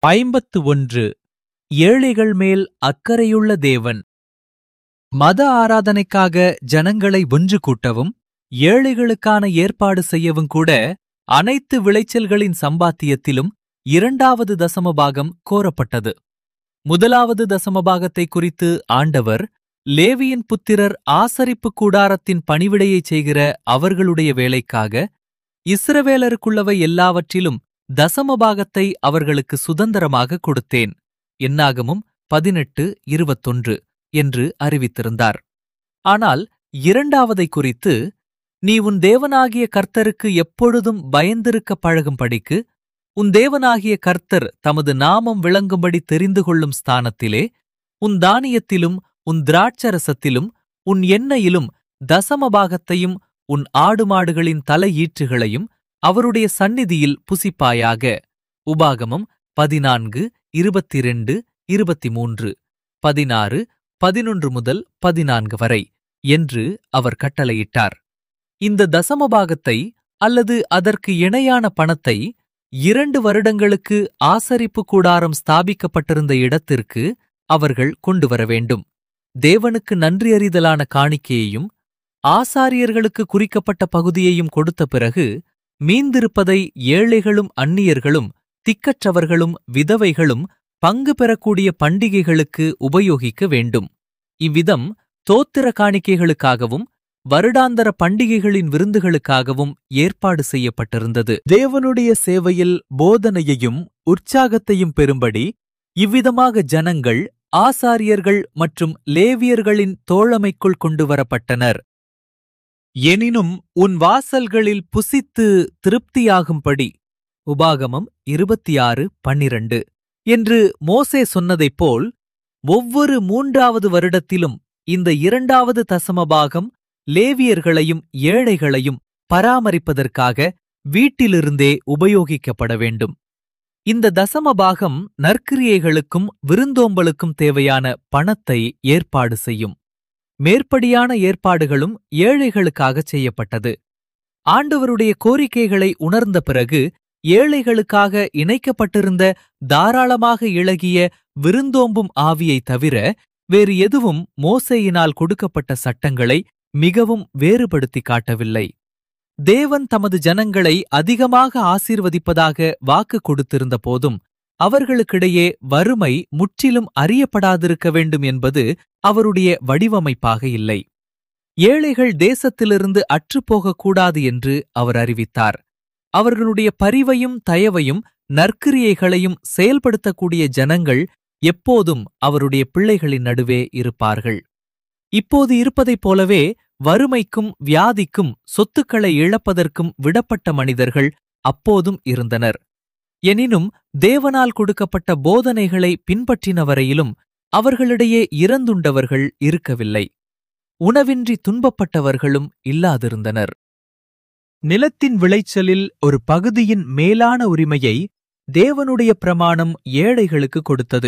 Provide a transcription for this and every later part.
ஐம்பத்து ஒன்று ஏழைகள் மேல் அக்கறையுள்ள தேவன் மத ஆராதனைக்காக ஜனங்களை ஒன்று கூட்டவும் ஏழைகளுக்கான ஏற்பாடு செய்யவும் கூட அனைத்து விளைச்சல்களின் சம்பாத்தியத்திலும் இரண்டாவது தசமபாகம் கோரப்பட்டது முதலாவது தசமபாகத்தை குறித்து ஆண்டவர் லேவியின் புத்திரர் ஆசரிப்பு கூடாரத்தின் பணிவிடையைச் செய்கிற அவர்களுடைய வேலைக்காக இஸ்ரவேலருக்குள்ளவை எல்லாவற்றிலும் தசமபாகத்தை அவர்களுக்கு சுதந்திரமாக கொடுத்தேன் என்னாகமும் பதினெட்டு இருபத்தொன்று என்று அறிவித்திருந்தார் ஆனால் இரண்டாவதை குறித்து நீ உன் தேவனாகிய கர்த்தருக்கு எப்பொழுதும் பயந்திருக்க பழகும்படிக்கு உன் தேவனாகிய கர்த்தர் தமது நாமம் விளங்கும்படி தெரிந்து கொள்ளும் ஸ்தானத்திலே உன் தானியத்திலும் உன் திராட்சரசத்திலும் உன் எண்ணெயிலும் தசமபாகத்தையும் உன் ஆடு மாடுகளின் தலையீற்றுகளையும் அவருடைய சந்நிதியில் புசிப்பாயாக உபாகமம் பதினான்கு இருபத்திரண்டு இருபத்தி மூன்று பதினாறு பதினொன்று முதல் பதினான்கு வரை என்று அவர் கட்டளையிட்டார் இந்த தசமபாகத்தை அல்லது அதற்கு இணையான பணத்தை இரண்டு வருடங்களுக்கு ஆசரிப்பு கூடாரம் ஸ்தாபிக்கப்பட்டிருந்த இடத்திற்கு அவர்கள் கொண்டு வர வேண்டும் தேவனுக்கு நன்றியறிதலான காணிக்கையையும் ஆசாரியர்களுக்கு குறிக்கப்பட்ட பகுதியையும் கொடுத்த பிறகு மீந்திருப்பதை ஏழைகளும் அந்நியர்களும் திக்கற்றவர்களும் விதவைகளும் பங்கு பெறக்கூடிய பண்டிகைகளுக்கு உபயோகிக்க வேண்டும் இவ்விதம் தோத்திர காணிக்கைகளுக்காகவும் வருடாந்தர பண்டிகைகளின் விருந்துகளுக்காகவும் ஏற்பாடு செய்யப்பட்டிருந்தது தேவனுடைய சேவையில் போதனையையும் உற்சாகத்தையும் பெறும்படி இவ்விதமாக ஜனங்கள் ஆசாரியர்கள் மற்றும் லேவியர்களின் தோழமைக்குள் கொண்டு வரப்பட்டனர் எனினும் உன் வாசல்களில் புசித்து திருப்தியாகும்படி உபாகமம் இருபத்தி ஆறு பன்னிரண்டு என்று மோசே சொன்னதைப் போல் ஒவ்வொரு மூன்றாவது வருடத்திலும் இந்த இரண்டாவது தசமபாகம் லேவியர்களையும் ஏழைகளையும் பராமரிப்பதற்காக வீட்டிலிருந்தே உபயோகிக்கப்பட வேண்டும் இந்த தசமபாகம் நற்கிரியைகளுக்கும் விருந்தோம்பலுக்கும் தேவையான பணத்தை ஏற்பாடு செய்யும் மேற்படியான ஏற்பாடுகளும் ஏழைகளுக்காகச் செய்யப்பட்டது ஆண்டவருடைய கோரிக்கைகளை உணர்ந்த பிறகு ஏழைகளுக்காக இணைக்கப்பட்டிருந்த தாராளமாக இழகிய விருந்தோம்பும் ஆவியை தவிர வேறு எதுவும் மோசேயினால் கொடுக்கப்பட்ட சட்டங்களை மிகவும் வேறுபடுத்தி காட்டவில்லை தேவன் தமது ஜனங்களை அதிகமாக ஆசீர்வதிப்பதாக வாக்கு கொடுத்திருந்த போதும் அவர்களுக்கிடையே வறுமை முற்றிலும் அறியப்படாதிருக்க வேண்டும் என்பது அவருடைய வடிவமைப்பாக இல்லை ஏழைகள் தேசத்திலிருந்து அற்றுப்போகக்கூடாது என்று அவர் அறிவித்தார் அவர்களுடைய பரிவையும் தயவையும் நற்கிரியைகளையும் செயல்படுத்தக்கூடிய ஜனங்கள் எப்போதும் அவருடைய பிள்ளைகளின் நடுவே இருப்பார்கள் இப்போது இருப்பதைப் போலவே வறுமைக்கும் வியாதிக்கும் சொத்துக்களை இழப்பதற்கும் விடப்பட்ட மனிதர்கள் அப்போதும் இருந்தனர் எனினும் தேவனால் கொடுக்கப்பட்ட போதனைகளை பின்பற்றின வரையிலும் அவர்களிடையே இறந்துண்டவர்கள் இருக்கவில்லை உணவின்றி துன்பப்பட்டவர்களும் இல்லாதிருந்தனர் நிலத்தின் விளைச்சலில் ஒரு பகுதியின் மேலான உரிமையை தேவனுடைய பிரமாணம் ஏழைகளுக்கு கொடுத்தது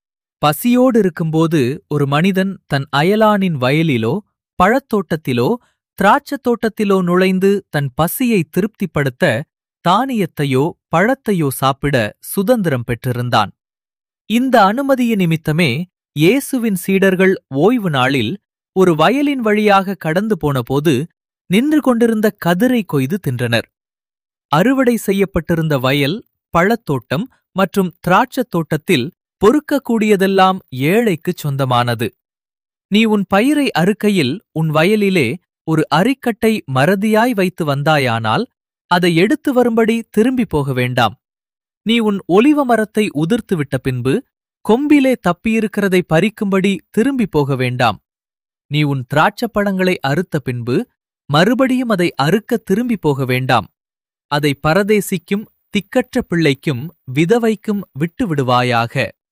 பசியோடு இருக்கும்போது ஒரு மனிதன் தன் அயலானின் வயலிலோ பழத்தோட்டத்திலோ திராட்சத் தோட்டத்திலோ நுழைந்து தன் பசியை திருப்திப்படுத்த தானியத்தையோ பழத்தையோ சாப்பிட சுதந்திரம் பெற்றிருந்தான் இந்த அனுமதிய நிமித்தமே இயேசுவின் சீடர்கள் ஓய்வு நாளில் ஒரு வயலின் வழியாக கடந்து போனபோது நின்று கொண்டிருந்த கதிரை கொய்து தின்றனர் அறுவடை செய்யப்பட்டிருந்த வயல் பழத்தோட்டம் மற்றும் திராட்சத் தோட்டத்தில் பொறுக்கக்கூடியதெல்லாம் ஏழைக்குச் சொந்தமானது நீ உன் பயிரை அறுக்கையில் உன் வயலிலே ஒரு அரிக்கட்டை மறதியாய் வைத்து வந்தாயானால் அதை எடுத்து வரும்படி திரும்பி போக வேண்டாம் நீ உன் ஒலிவ மரத்தை உதிர்த்துவிட்ட பின்பு கொம்பிலே தப்பியிருக்கிறதை பறிக்கும்படி திரும்பி போக வேண்டாம் நீ உன் திராட்சப்பழங்களை அறுத்த பின்பு மறுபடியும் அதை அறுக்க திரும்பி போக வேண்டாம் அதை பரதேசிக்கும் திக்கற்ற பிள்ளைக்கும் விதவைக்கும் விட்டு விடுவாயாக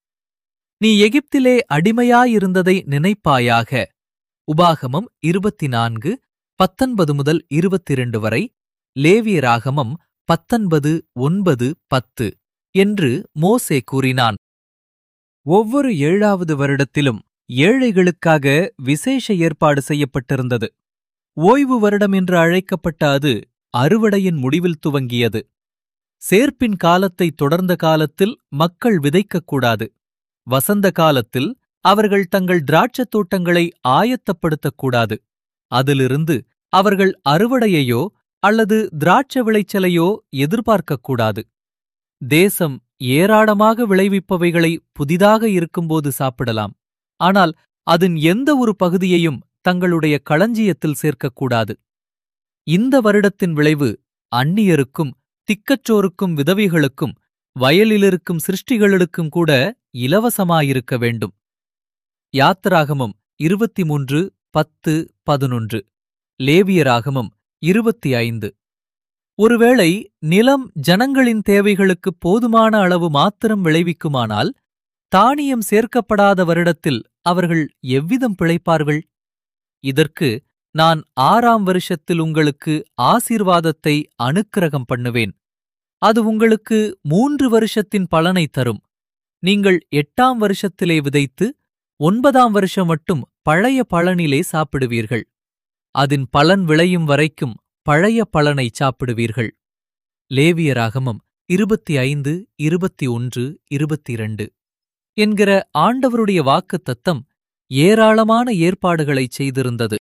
நீ எகிப்திலே அடிமையாயிருந்ததை நினைப்பாயாக உபாகமம் இருபத்தி நான்கு பத்தொன்பது முதல் இருபத்திரண்டு வரை லேவியராகமம் பத்தொன்பது ஒன்பது பத்து என்று மோசே கூறினான் ஒவ்வொரு ஏழாவது வருடத்திலும் ஏழைகளுக்காக விசேஷ ஏற்பாடு செய்யப்பட்டிருந்தது ஓய்வு வருடம் என்று அழைக்கப்பட்ட அது அறுவடையின் முடிவில் துவங்கியது சேர்ப்பின் காலத்தை தொடர்ந்த காலத்தில் மக்கள் விதைக்கக்கூடாது வசந்த காலத்தில் அவர்கள் தங்கள் திராட்சத் தோட்டங்களை ஆயத்தப்படுத்தக்கூடாது அதிலிருந்து அவர்கள் அறுவடையையோ அல்லது திராட்ச விளைச்சலையோ எதிர்பார்க்கக்கூடாது தேசம் ஏராளமாக விளைவிப்பவைகளை புதிதாக இருக்கும்போது சாப்பிடலாம் ஆனால் அதன் எந்த ஒரு பகுதியையும் தங்களுடைய களஞ்சியத்தில் சேர்க்கக்கூடாது இந்த வருடத்தின் விளைவு அந்நியருக்கும் திக்கற்றோருக்கும் விதவைகளுக்கும் வயலிலிருக்கும் சிருஷ்டிகளுக்கும் கூட இலவசமாயிருக்க வேண்டும் யாத்திராகமம் இருபத்தி மூன்று பத்து பதினொன்று லேவியராகமம் இருபத்தி ஐந்து ஒருவேளை நிலம் ஜனங்களின் தேவைகளுக்கு போதுமான அளவு மாத்திரம் விளைவிக்குமானால் தானியம் சேர்க்கப்படாத வருடத்தில் அவர்கள் எவ்விதம் பிழைப்பார்கள் இதற்கு நான் ஆறாம் வருஷத்தில் உங்களுக்கு ஆசீர்வாதத்தை அனுக்கிரகம் பண்ணுவேன் அது உங்களுக்கு மூன்று வருஷத்தின் பலனை தரும் நீங்கள் எட்டாம் வருஷத்திலே விதைத்து ஒன்பதாம் வருஷம் மட்டும் பழைய பலனிலே சாப்பிடுவீர்கள் அதன் பலன் விளையும் வரைக்கும் பழைய பலனை சாப்பிடுவீர்கள் லேவியராகமம் இருபத்தி ஐந்து இருபத்தி ஒன்று இருபத்தி இரண்டு என்கிற ஆண்டவருடைய வாக்குத்தத்தம் ஏராளமான ஏற்பாடுகளைச் செய்திருந்தது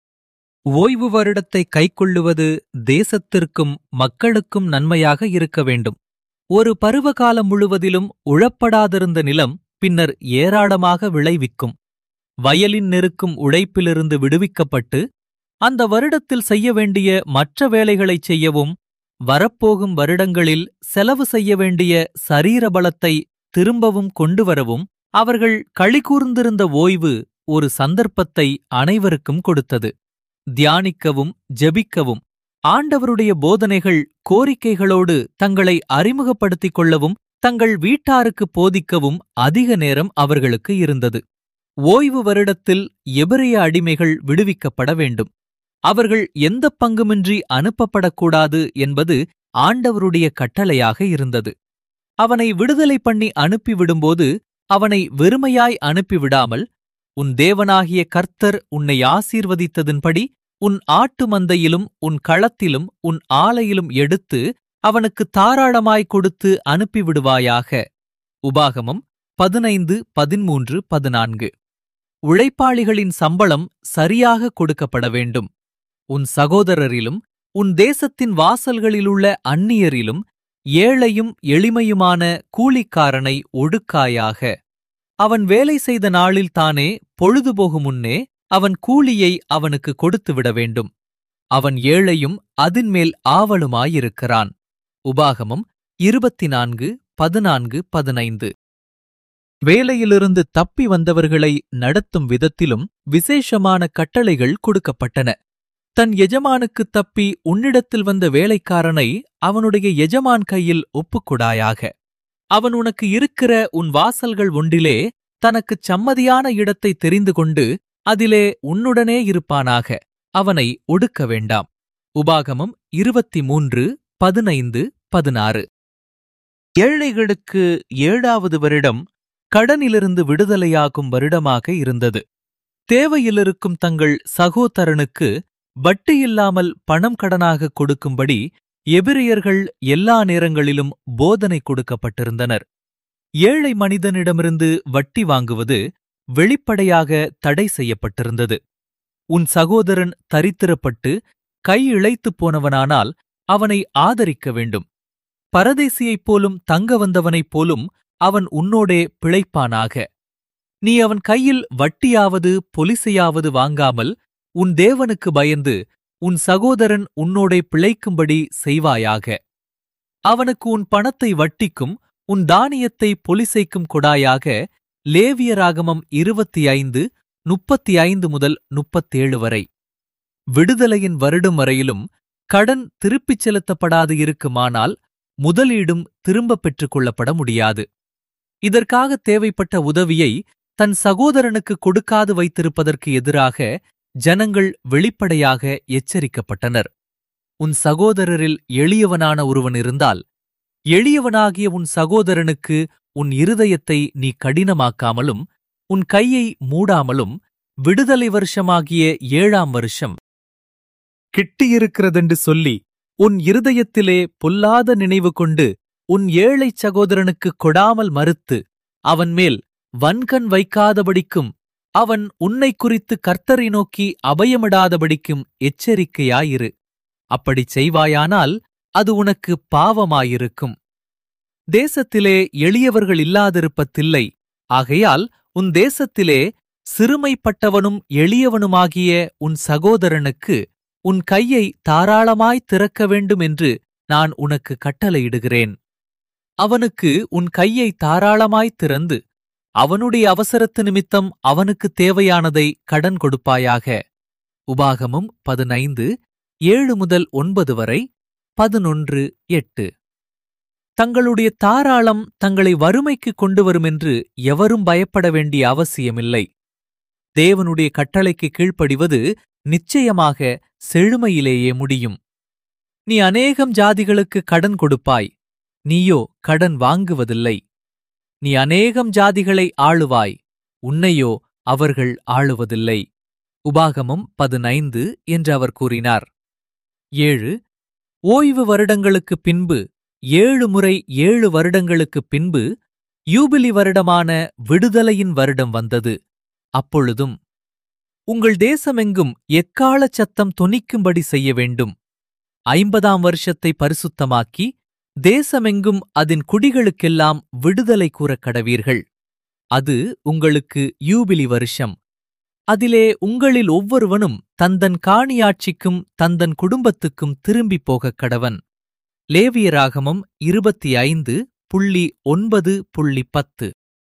ஓய்வு வருடத்தை கைக்கொள்ளுவது தேசத்திற்கும் மக்களுக்கும் நன்மையாக இருக்க வேண்டும் ஒரு பருவகாலம் முழுவதிலும் உழப்படாதிருந்த நிலம் பின்னர் ஏராளமாக விளைவிக்கும் வயலின் நெருக்கும் உழைப்பிலிருந்து விடுவிக்கப்பட்டு அந்த வருடத்தில் செய்ய வேண்டிய மற்ற வேலைகளைச் செய்யவும் வரப்போகும் வருடங்களில் செலவு செய்ய வேண்டிய சரீர பலத்தை திரும்பவும் கொண்டுவரவும் அவர்கள் களிகூர்ந்திருந்த ஓய்வு ஒரு சந்தர்ப்பத்தை அனைவருக்கும் கொடுத்தது தியானிக்கவும் ஜெபிக்கவும் ஆண்டவருடைய போதனைகள் கோரிக்கைகளோடு தங்களை அறிமுகப்படுத்திக் கொள்ளவும் தங்கள் வீட்டாருக்கு போதிக்கவும் அதிக நேரம் அவர்களுக்கு இருந்தது ஓய்வு வருடத்தில் எபிரிய அடிமைகள் விடுவிக்கப்பட வேண்டும் அவர்கள் எந்த பங்குமின்றி அனுப்பப்படக்கூடாது என்பது ஆண்டவருடைய கட்டளையாக இருந்தது அவனை விடுதலை பண்ணி அனுப்பிவிடும்போது அவனை வெறுமையாய் அனுப்பிவிடாமல் உன் தேவனாகிய கர்த்தர் உன்னை ஆசீர்வதித்ததின்படி உன் ஆட்டு மந்தையிலும் உன் களத்திலும் உன் ஆலையிலும் எடுத்து அவனுக்கு தாராளமாய் கொடுத்து அனுப்பிவிடுவாயாக உபாகமம் பதினைந்து பதிமூன்று பதினான்கு உழைப்பாளிகளின் சம்பளம் சரியாக கொடுக்கப்பட வேண்டும் உன் சகோதரரிலும் உன் தேசத்தின் வாசல்களிலுள்ள அந்நியரிலும் ஏழையும் எளிமையுமான கூலிக்காரனை ஒடுக்காயாக அவன் வேலை செய்த நாளில் தானே பொழுதுபோகும் முன்னே அவன் கூலியை அவனுக்கு கொடுத்துவிட வேண்டும் அவன் ஏழையும் அதின்மேல் ஆவலுமாயிருக்கிறான் உபாகமம் இருபத்தி நான்கு பதினான்கு பதினைந்து வேலையிலிருந்து தப்பி வந்தவர்களை நடத்தும் விதத்திலும் விசேஷமான கட்டளைகள் கொடுக்கப்பட்டன தன் எஜமானுக்கு தப்பி உன்னிடத்தில் வந்த வேலைக்காரனை அவனுடைய எஜமான் கையில் ஒப்புக்கொடாயாக அவன் உனக்கு இருக்கிற உன் வாசல்கள் ஒன்றிலே தனக்குச் சம்மதியான இடத்தை தெரிந்து கொண்டு அதிலே உன்னுடனே இருப்பானாக அவனை ஒடுக்க வேண்டாம் உபாகமம் இருபத்தி மூன்று பதினைந்து பதினாறு ஏழைகளுக்கு ஏழாவது வருடம் கடனிலிருந்து விடுதலையாகும் வருடமாக இருந்தது தேவையிலிருக்கும் தங்கள் சகோதரனுக்கு வட்டியில்லாமல் பணம் கடனாக கொடுக்கும்படி எபிரியர்கள் எல்லா நேரங்களிலும் போதனை கொடுக்கப்பட்டிருந்தனர் ஏழை மனிதனிடமிருந்து வட்டி வாங்குவது வெளிப்படையாக தடை செய்யப்பட்டிருந்தது உன் சகோதரன் தரித்திரப்பட்டு கை இழைத்துப் போனவனானால் அவனை ஆதரிக்க வேண்டும் பரதேசியைப் போலும் தங்க வந்தவனைப் போலும் அவன் உன்னோடே பிழைப்பானாக நீ அவன் கையில் வட்டியாவது பொலிசையாவது வாங்காமல் உன் தேவனுக்கு பயந்து உன் சகோதரன் உன்னோடே பிழைக்கும்படி செய்வாயாக அவனுக்கு உன் பணத்தை வட்டிக்கும் உன் தானியத்தை பொலிசைக்கும் கொடாயாக லேவியராகமம் இருபத்தி ஐந்து முப்பத்தி ஐந்து முதல் முப்பத்தேழு வரை விடுதலையின் வருடம் வரையிலும் கடன் திருப்பிச் செலுத்தப்படாது இருக்குமானால் முதலீடும் திரும்பப் பெற்றுக் கொள்ளப்பட முடியாது இதற்காக தேவைப்பட்ட உதவியை தன் சகோதரனுக்கு கொடுக்காது வைத்திருப்பதற்கு எதிராக ஜனங்கள் வெளிப்படையாக எச்சரிக்கப்பட்டனர் உன் சகோதரரில் எளியவனான ஒருவன் இருந்தால் எளியவனாகிய உன் சகோதரனுக்கு உன் இருதயத்தை நீ கடினமாக்காமலும் உன் கையை மூடாமலும் விடுதலை வருஷமாகிய ஏழாம் வருஷம் கிட்டியிருக்கிறதென்று சொல்லி உன் இருதயத்திலே பொல்லாத நினைவு கொண்டு உன் ஏழைச் சகோதரனுக்குக் கொடாமல் மறுத்து அவன் மேல் வன்கண் வைக்காதபடிக்கும் அவன் உன்னை குறித்து கர்த்தரை நோக்கி அபயமிடாதபடிக்கும் எச்சரிக்கையாயிரு அப்படிச் செய்வாயானால் அது உனக்கு பாவமாயிருக்கும் தேசத்திலே எளியவர்கள் இல்லாதிருப்பதில்லை ஆகையால் உன் தேசத்திலே சிறுமைப்பட்டவனும் எளியவனுமாகிய உன் சகோதரனுக்கு உன் கையை தாராளமாய் திறக்க வேண்டும் என்று நான் உனக்கு கட்டளையிடுகிறேன் அவனுக்கு உன் கையை தாராளமாய் திறந்து அவனுடைய அவசரத்து நிமித்தம் அவனுக்கு தேவையானதை கடன் கொடுப்பாயாக உபாகமும் பதினைந்து ஏழு முதல் ஒன்பது வரை பதினொன்று எட்டு தங்களுடைய தாராளம் தங்களை வறுமைக்கு கொண்டு வருமென்று எவரும் பயப்பட வேண்டிய அவசியமில்லை தேவனுடைய கட்டளைக்கு கீழ்ப்படிவது நிச்சயமாக செழுமையிலேயே முடியும் நீ அநேகம் ஜாதிகளுக்கு கடன் கொடுப்பாய் நீயோ கடன் வாங்குவதில்லை நீ அநேகம் ஜாதிகளை ஆளுவாய் உன்னையோ அவர்கள் ஆளுவதில்லை உபாகமம் பதினைந்து என்று அவர் கூறினார் ஏழு ஓய்வு வருடங்களுக்குப் பின்பு ஏழு முறை ஏழு வருடங்களுக்குப் பின்பு யூபிலி வருடமான விடுதலையின் வருடம் வந்தது அப்பொழுதும் உங்கள் தேசமெங்கும் எக்காலச் சத்தம் தொனிக்கும்படி செய்ய வேண்டும் ஐம்பதாம் வருஷத்தை பரிசுத்தமாக்கி தேசமெங்கும் அதன் குடிகளுக்கெல்லாம் விடுதலை கூறக் கடவீர்கள் அது உங்களுக்கு யூபிலி வருஷம் அதிலே உங்களில் ஒவ்வொருவனும் தந்தன் காணியாட்சிக்கும் தந்தன் குடும்பத்துக்கும் திரும்பிப் போகக் கடவன் லேவியராகமம் இருபத்தி ஐந்து புள்ளி ஒன்பது புள்ளி பத்து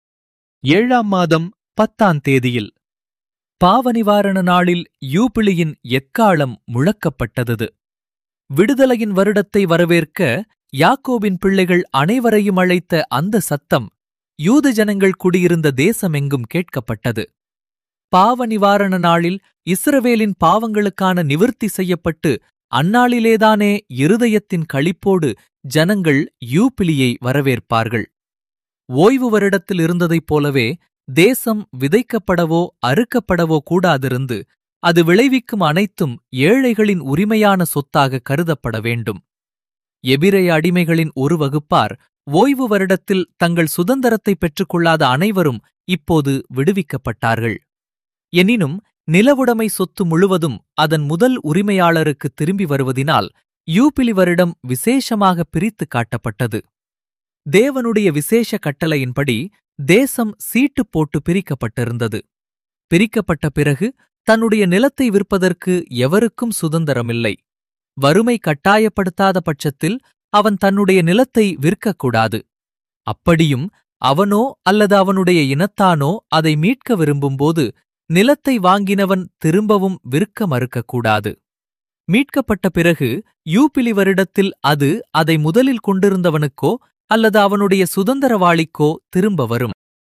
ஏழாம் மாதம் பத்தாம் தேதியில் பாவநிவாரண நாளில் யூபிளியின் எக்காலம் முழக்கப்பட்டது விடுதலையின் வருடத்தை வரவேற்க யாக்கோபின் பிள்ளைகள் அனைவரையும் அழைத்த அந்த சத்தம் யூத ஜனங்கள் குடியிருந்த தேசமெங்கும் கேட்கப்பட்டது பாவ நிவாரண நாளில் இஸ்ரவேலின் பாவங்களுக்கான நிவிர்த்தி செய்யப்பட்டு அந்நாளிலேதானே இருதயத்தின் களிப்போடு ஜனங்கள் யூபிலியை வரவேற்பார்கள் ஓய்வு வருடத்தில் இருந்ததைப் போலவே தேசம் விதைக்கப்படவோ அறுக்கப்படவோ கூடாதிருந்து அது விளைவிக்கும் அனைத்தும் ஏழைகளின் உரிமையான சொத்தாக கருதப்பட வேண்டும் எபிரேய அடிமைகளின் ஒரு வகுப்பார் ஓய்வு வருடத்தில் தங்கள் சுதந்திரத்தை பெற்றுக்கொள்ளாத அனைவரும் இப்போது விடுவிக்கப்பட்டார்கள் எனினும் நிலவுடைமை சொத்து முழுவதும் அதன் முதல் உரிமையாளருக்கு திரும்பி வருவதினால் யூபிலி வருடம் விசேஷமாக பிரித்து காட்டப்பட்டது தேவனுடைய விசேஷ கட்டளையின்படி தேசம் சீட்டு போட்டு பிரிக்கப்பட்டிருந்தது பிரிக்கப்பட்ட பிறகு தன்னுடைய நிலத்தை விற்பதற்கு எவருக்கும் சுதந்திரமில்லை வறுமை கட்டாயப்படுத்தாத பட்சத்தில் அவன் தன்னுடைய நிலத்தை விற்கக்கூடாது அப்படியும் அவனோ அல்லது அவனுடைய இனத்தானோ அதை மீட்க விரும்பும்போது நிலத்தை வாங்கினவன் திரும்பவும் விற்க மறுக்கக்கூடாது மீட்கப்பட்ட பிறகு யூபிலி வருடத்தில் அது அதை முதலில் கொண்டிருந்தவனுக்கோ அல்லது அவனுடைய சுதந்திரவாளிக்கோ திரும்ப வரும்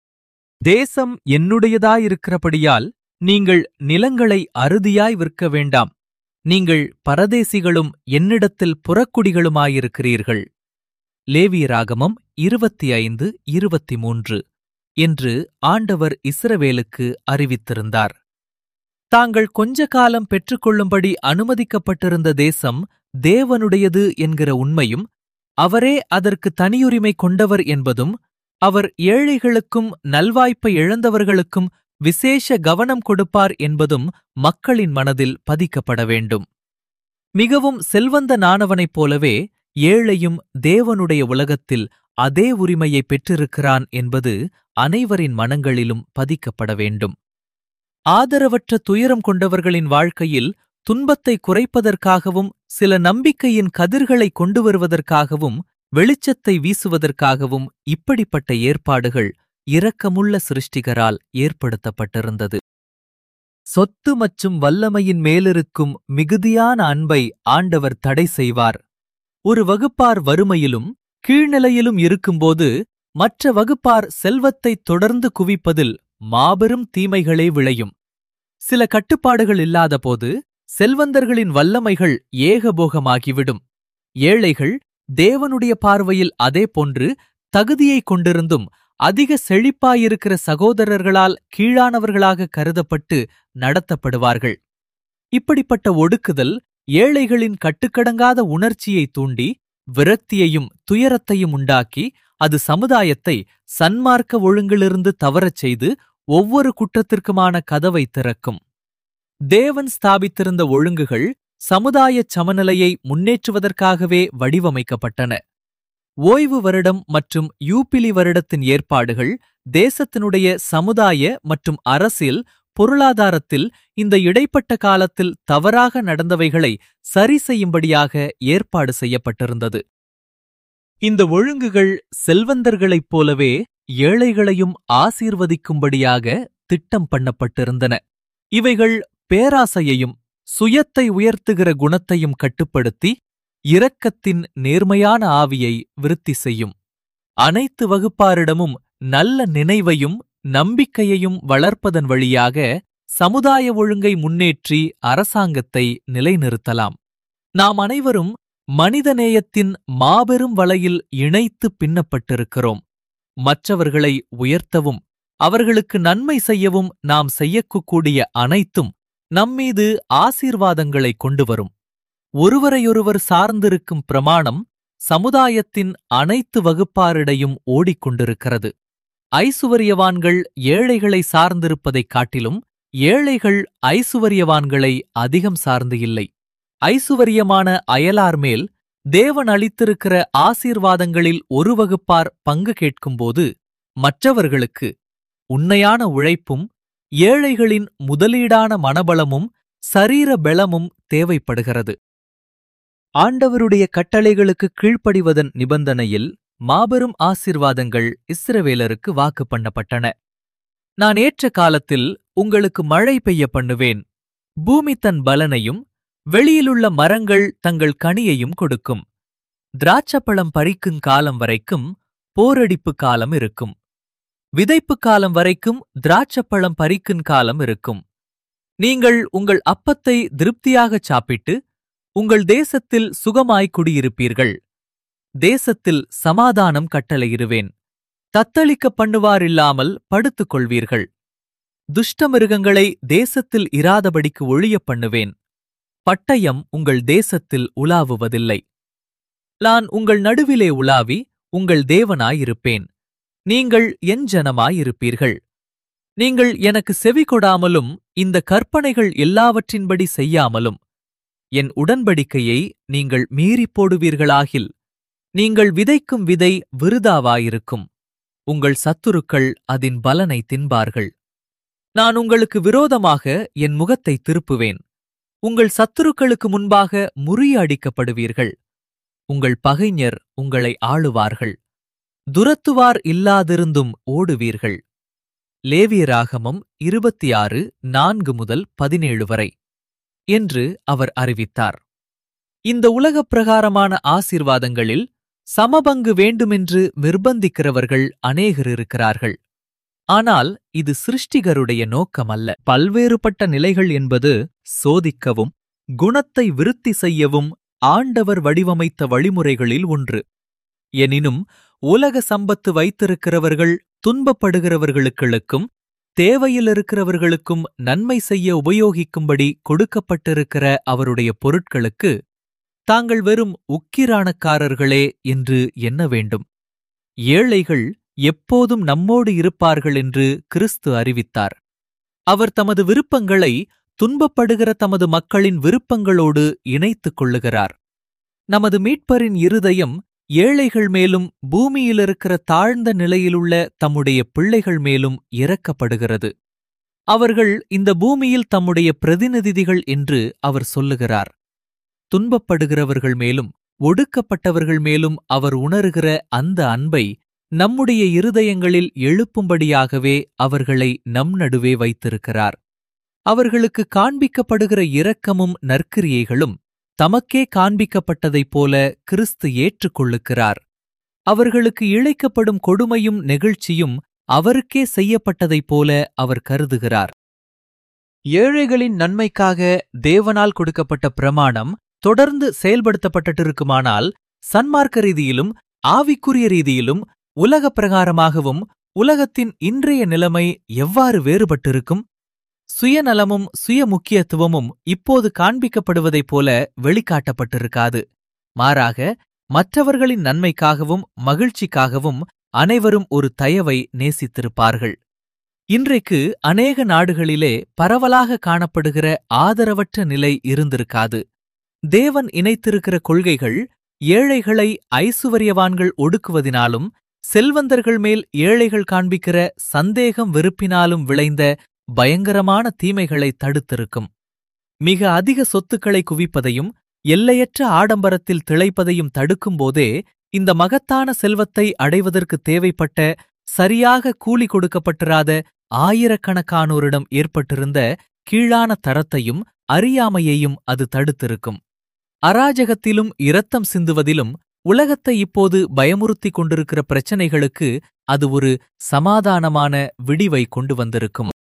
தேசம் என்னுடையதாயிருக்கிறபடியால் நீங்கள் நிலங்களை அறுதியாய் விற்க வேண்டாம் நீங்கள் பரதேசிகளும் என்னிடத்தில் புறக்குடிகளுமாயிருக்கிறீர்கள் லேவியராகமம் இருபத்தி ஐந்து இருபத்தி மூன்று என்று ஆண்டவர் இஸ்ரவேலுக்கு அறிவித்திருந்தார் தாங்கள் கொஞ்ச காலம் பெற்றுக்கொள்ளும்படி அனுமதிக்கப்பட்டிருந்த தேசம் தேவனுடையது என்கிற உண்மையும் அவரே அதற்கு தனியுரிமை கொண்டவர் என்பதும் அவர் ஏழைகளுக்கும் நல்வாய்ப்பை இழந்தவர்களுக்கும் விசேஷ கவனம் கொடுப்பார் என்பதும் மக்களின் மனதில் பதிக்கப்பட வேண்டும் மிகவும் செல்வந்த நானவனைப் போலவே ஏழையும் தேவனுடைய உலகத்தில் அதே உரிமையை பெற்றிருக்கிறான் என்பது அனைவரின் மனங்களிலும் பதிக்கப்பட வேண்டும் ஆதரவற்ற துயரம் கொண்டவர்களின் வாழ்க்கையில் துன்பத்தை குறைப்பதற்காகவும் சில நம்பிக்கையின் கதிர்களை கொண்டு வருவதற்காகவும் வெளிச்சத்தை வீசுவதற்காகவும் இப்படிப்பட்ட ஏற்பாடுகள் இரக்கமுள்ள சிருஷ்டிகரால் ஏற்படுத்தப்பட்டிருந்தது சொத்து மற்றும் வல்லமையின் மேலிருக்கும் மிகுதியான அன்பை ஆண்டவர் தடை செய்வார் ஒரு வகுப்பார் வறுமையிலும் கீழ்நிலையிலும் இருக்கும்போது மற்ற வகுப்பார் செல்வத்தை தொடர்ந்து குவிப்பதில் மாபெரும் தீமைகளே விளையும் சில கட்டுப்பாடுகள் இல்லாதபோது செல்வந்தர்களின் வல்லமைகள் ஏகபோகமாகிவிடும் ஏழைகள் தேவனுடைய பார்வையில் அதே போன்று தகுதியைக் கொண்டிருந்தும் அதிக செழிப்பாயிருக்கிற சகோதரர்களால் கீழானவர்களாக கருதப்பட்டு நடத்தப்படுவார்கள் இப்படிப்பட்ட ஒடுக்குதல் ஏழைகளின் கட்டுக்கடங்காத உணர்ச்சியை தூண்டி விரக்தியையும் துயரத்தையும் உண்டாக்கி அது சமுதாயத்தை சன்மார்க்க ஒழுங்கிலிருந்து தவறச் செய்து ஒவ்வொரு குற்றத்திற்குமான கதவை திறக்கும் தேவன் ஸ்தாபித்திருந்த ஒழுங்குகள் சமுதாயச் சமநிலையை முன்னேற்றுவதற்காகவே வடிவமைக்கப்பட்டன ஓய்வு வருடம் மற்றும் யூபிலி வருடத்தின் ஏற்பாடுகள் தேசத்தினுடைய சமுதாய மற்றும் அரசியல் பொருளாதாரத்தில் இந்த இடைப்பட்ட காலத்தில் தவறாக நடந்தவைகளை சரி செய்யும்படியாக ஏற்பாடு செய்யப்பட்டிருந்தது இந்த ஒழுங்குகள் செல்வந்தர்களைப் போலவே ஏழைகளையும் ஆசீர்வதிக்கும்படியாக திட்டம் பண்ணப்பட்டிருந்தன இவைகள் பேராசையையும் சுயத்தை உயர்த்துகிற குணத்தையும் கட்டுப்படுத்தி இரக்கத்தின் நேர்மையான ஆவியை விருத்தி செய்யும் அனைத்து வகுப்பாரிடமும் நல்ல நினைவையும் நம்பிக்கையையும் வளர்ப்பதன் வழியாக சமுதாய ஒழுங்கை முன்னேற்றி அரசாங்கத்தை நிலைநிறுத்தலாம் நாம் அனைவரும் மனிதநேயத்தின் மாபெரும் வலையில் இணைத்து பின்னப்பட்டிருக்கிறோம் மற்றவர்களை உயர்த்தவும் அவர்களுக்கு நன்மை செய்யவும் நாம் செய்யக்கூடிய அனைத்தும் நம்மீது ஆசீர்வாதங்களை கொண்டு வரும் ஒருவரையொருவர் சார்ந்திருக்கும் பிரமாணம் சமுதாயத்தின் அனைத்து வகுப்பாரிடையும் ஓடிக்கொண்டிருக்கிறது ஐசுவரியவான்கள் ஏழைகளை சார்ந்திருப்பதைக் காட்டிலும் ஏழைகள் ஐசுவரியவான்களை அதிகம் சார்ந்து இல்லை ஐசுவரியமான அயலார் மேல் தேவன் அளித்திருக்கிற ஆசீர்வாதங்களில் ஒரு வகுப்பார் பங்கு கேட்கும்போது மற்றவர்களுக்கு உண்மையான உழைப்பும் ஏழைகளின் முதலீடான மனபலமும் சரீர பலமும் தேவைப்படுகிறது ஆண்டவருடைய கட்டளைகளுக்கு கீழ்ப்படிவதன் நிபந்தனையில் மாபெரும் ஆசீர்வாதங்கள் இஸ்ரவேலருக்கு வாக்கு பண்ணப்பட்டன நான் ஏற்ற காலத்தில் உங்களுக்கு மழை பெய்ய பண்ணுவேன் பூமி தன் பலனையும் வெளியிலுள்ள மரங்கள் தங்கள் கனியையும் கொடுக்கும் திராட்சப்பழம் பறிக்கும் காலம் வரைக்கும் போரடிப்பு காலம் இருக்கும் விதைப்பு காலம் வரைக்கும் திராட்சப்பழம் பறிக்கும் காலம் இருக்கும் நீங்கள் உங்கள் அப்பத்தை திருப்தியாகச் சாப்பிட்டு உங்கள் தேசத்தில் சுகமாய் குடியிருப்பீர்கள் தேசத்தில் சமாதானம் கட்டளையிடுவேன் தத்தளிக்க பண்ணுவாரில்லாமல் படுத்துக் கொள்வீர்கள் துஷ்டமிருகங்களை தேசத்தில் இராதபடிக்கு ஒழியப் பண்ணுவேன் பட்டயம் உங்கள் தேசத்தில் உலாவுவதில்லை நான் உங்கள் நடுவிலே உலாவி உங்கள் தேவனாயிருப்பேன் நீங்கள் என் ஜனமாயிருப்பீர்கள் நீங்கள் எனக்கு செவி கொடாமலும் இந்த கற்பனைகள் எல்லாவற்றின்படி செய்யாமலும் என் உடன்படிக்கையை நீங்கள் மீறிப் போடுவீர்களாகில் நீங்கள் விதைக்கும் விதை விருதாவாயிருக்கும் உங்கள் சத்துருக்கள் அதின் பலனை தின்பார்கள் நான் உங்களுக்கு விரோதமாக என் முகத்தை திருப்புவேன் உங்கள் சத்துருக்களுக்கு முன்பாக முறியடிக்கப்படுவீர்கள் உங்கள் பகைஞர் உங்களை ஆளுவார்கள் துரத்துவார் இல்லாதிருந்தும் ஓடுவீர்கள் லேவியராகமம் இருபத்தி ஆறு நான்கு முதல் பதினேழு வரை என்று அவர் அறிவித்தார் இந்த உலகப் பிரகாரமான ஆசீர்வாதங்களில் சமபங்கு வேண்டுமென்று நிர்பந்திக்கிறவர்கள் அநேகர் இருக்கிறார்கள் ஆனால் இது சிருஷ்டிகருடைய நோக்கமல்ல பல்வேறுபட்ட நிலைகள் என்பது சோதிக்கவும் குணத்தை விருத்தி செய்யவும் ஆண்டவர் வடிவமைத்த வழிமுறைகளில் ஒன்று எனினும் உலக சம்பத்து வைத்திருக்கிறவர்கள் துன்பப்படுகிறவர்களுக்கும் தேவையிலிருக்கிறவர்களுக்கும் நன்மை செய்ய உபயோகிக்கும்படி கொடுக்கப்பட்டிருக்கிற அவருடைய பொருட்களுக்கு தாங்கள் வெறும் உக்கிரானக்காரர்களே என்று எண்ண வேண்டும் ஏழைகள் எப்போதும் நம்மோடு இருப்பார்கள் என்று கிறிஸ்து அறிவித்தார் அவர் தமது விருப்பங்களை துன்பப்படுகிற தமது மக்களின் விருப்பங்களோடு இணைத்துக் கொள்ளுகிறார் நமது மீட்பரின் இருதயம் ஏழைகள் மேலும் பூமியிலிருக்கிற தாழ்ந்த நிலையிலுள்ள தம்முடைய பிள்ளைகள் மேலும் இறக்கப்படுகிறது அவர்கள் இந்த பூமியில் தம்முடைய பிரதிநிதிகள் என்று அவர் சொல்லுகிறார் துன்பப்படுகிறவர்கள் மேலும் ஒடுக்கப்பட்டவர்கள் மேலும் அவர் உணர்கிற அந்த அன்பை நம்முடைய இருதயங்களில் எழுப்பும்படியாகவே அவர்களை நம் நடுவே வைத்திருக்கிறார் அவர்களுக்கு காண்பிக்கப்படுகிற இரக்கமும் நற்கிரியைகளும் தமக்கே காண்பிக்கப்பட்டதைப் போல கிறிஸ்து ஏற்றுக்கொள்ளுகிறார் அவர்களுக்கு இழைக்கப்படும் கொடுமையும் நெகிழ்ச்சியும் அவருக்கே செய்யப்பட்டதைப் போல அவர் கருதுகிறார் ஏழைகளின் நன்மைக்காக தேவனால் கொடுக்கப்பட்ட பிரமாணம் தொடர்ந்து செயல்படுத்தப்பட்டிருக்குமானால் சன்மார்க்க ரீதியிலும் ஆவிக்குரிய ரீதியிலும் உலக பிரகாரமாகவும் உலகத்தின் இன்றைய நிலைமை எவ்வாறு வேறுபட்டிருக்கும் சுயநலமும் சுய முக்கியத்துவமும் இப்போது காண்பிக்கப்படுவதைப் போல வெளிக்காட்டப்பட்டிருக்காது மாறாக மற்றவர்களின் நன்மைக்காகவும் மகிழ்ச்சிக்காகவும் அனைவரும் ஒரு தயவை நேசித்திருப்பார்கள் இன்றைக்கு அநேக நாடுகளிலே பரவலாக காணப்படுகிற ஆதரவற்ற நிலை இருந்திருக்காது தேவன் இணைத்திருக்கிற கொள்கைகள் ஏழைகளை ஐசுவரியவான்கள் ஒடுக்குவதினாலும் செல்வந்தர்கள் மேல் ஏழைகள் காண்பிக்கிற சந்தேகம் வெறுப்பினாலும் விளைந்த பயங்கரமான தீமைகளை தடுத்திருக்கும் மிக அதிக சொத்துக்களை குவிப்பதையும் எல்லையற்ற ஆடம்பரத்தில் திளைப்பதையும் தடுக்கும்போதே இந்த மகத்தான செல்வத்தை அடைவதற்கு தேவைப்பட்ட சரியாக கூலி கொடுக்கப்பட்டிராத ஆயிரக்கணக்கானோரிடம் ஏற்பட்டிருந்த கீழான தரத்தையும் அறியாமையையும் அது தடுத்திருக்கும் அராஜகத்திலும் இரத்தம் சிந்துவதிலும் உலகத்தை இப்போது பயமுறுத்திக் கொண்டிருக்கிற பிரச்சனைகளுக்கு அது ஒரு சமாதானமான விடிவை கொண்டு வந்திருக்கும்